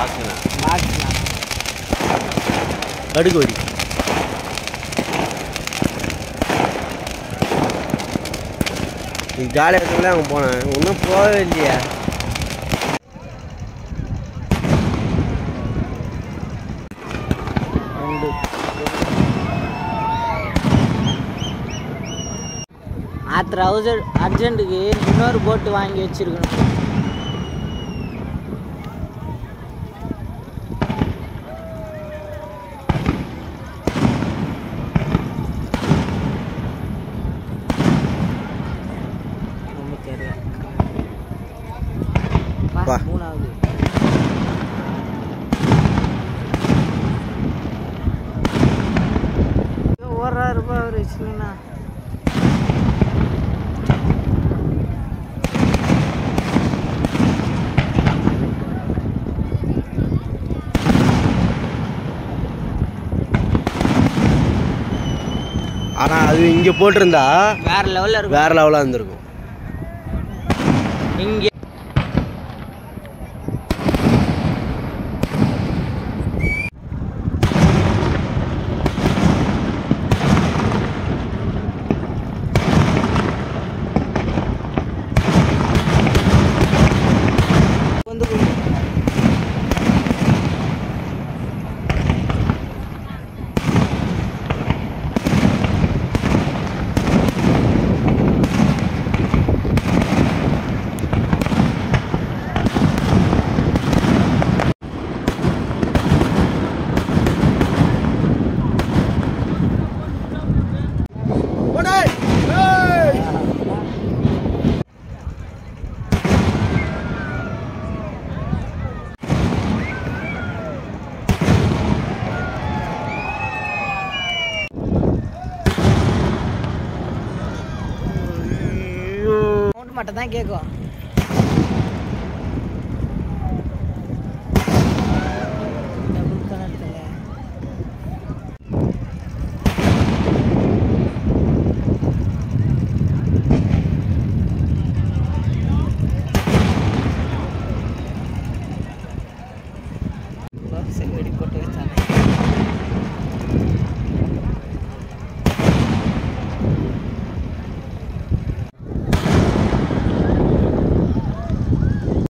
பாக்குண்ணா பாக்ஸ்லாம் கடுகு வடி நீ ஜாலியாக இருக்கல அங்கே போனேன் இன்னும் போகவே இல்லையா ரெண்டு ஆத்திர அவசர் அர்ஜென்ட்டுக்கு இன்னொரு போட்டு வாங்கி வச்சிருக்கணும் ரொம்ப தெரியல வா. பா, மூணாவது ஓடுறாரு ரூபாய் அவர் வச்சுக்கணும்னா ஆனால் அது இங்கே போட்டிருந்தா வேற லெவல்ல இருக்கும் வேற லெவலாக இருந்திருக்கும் இங்க வந்து சவுண்ட் மட்டும் தான் கேட்கும் டபுள் கலர்ல பாக்ஸ் வெடி போட்டு வச்சாங்க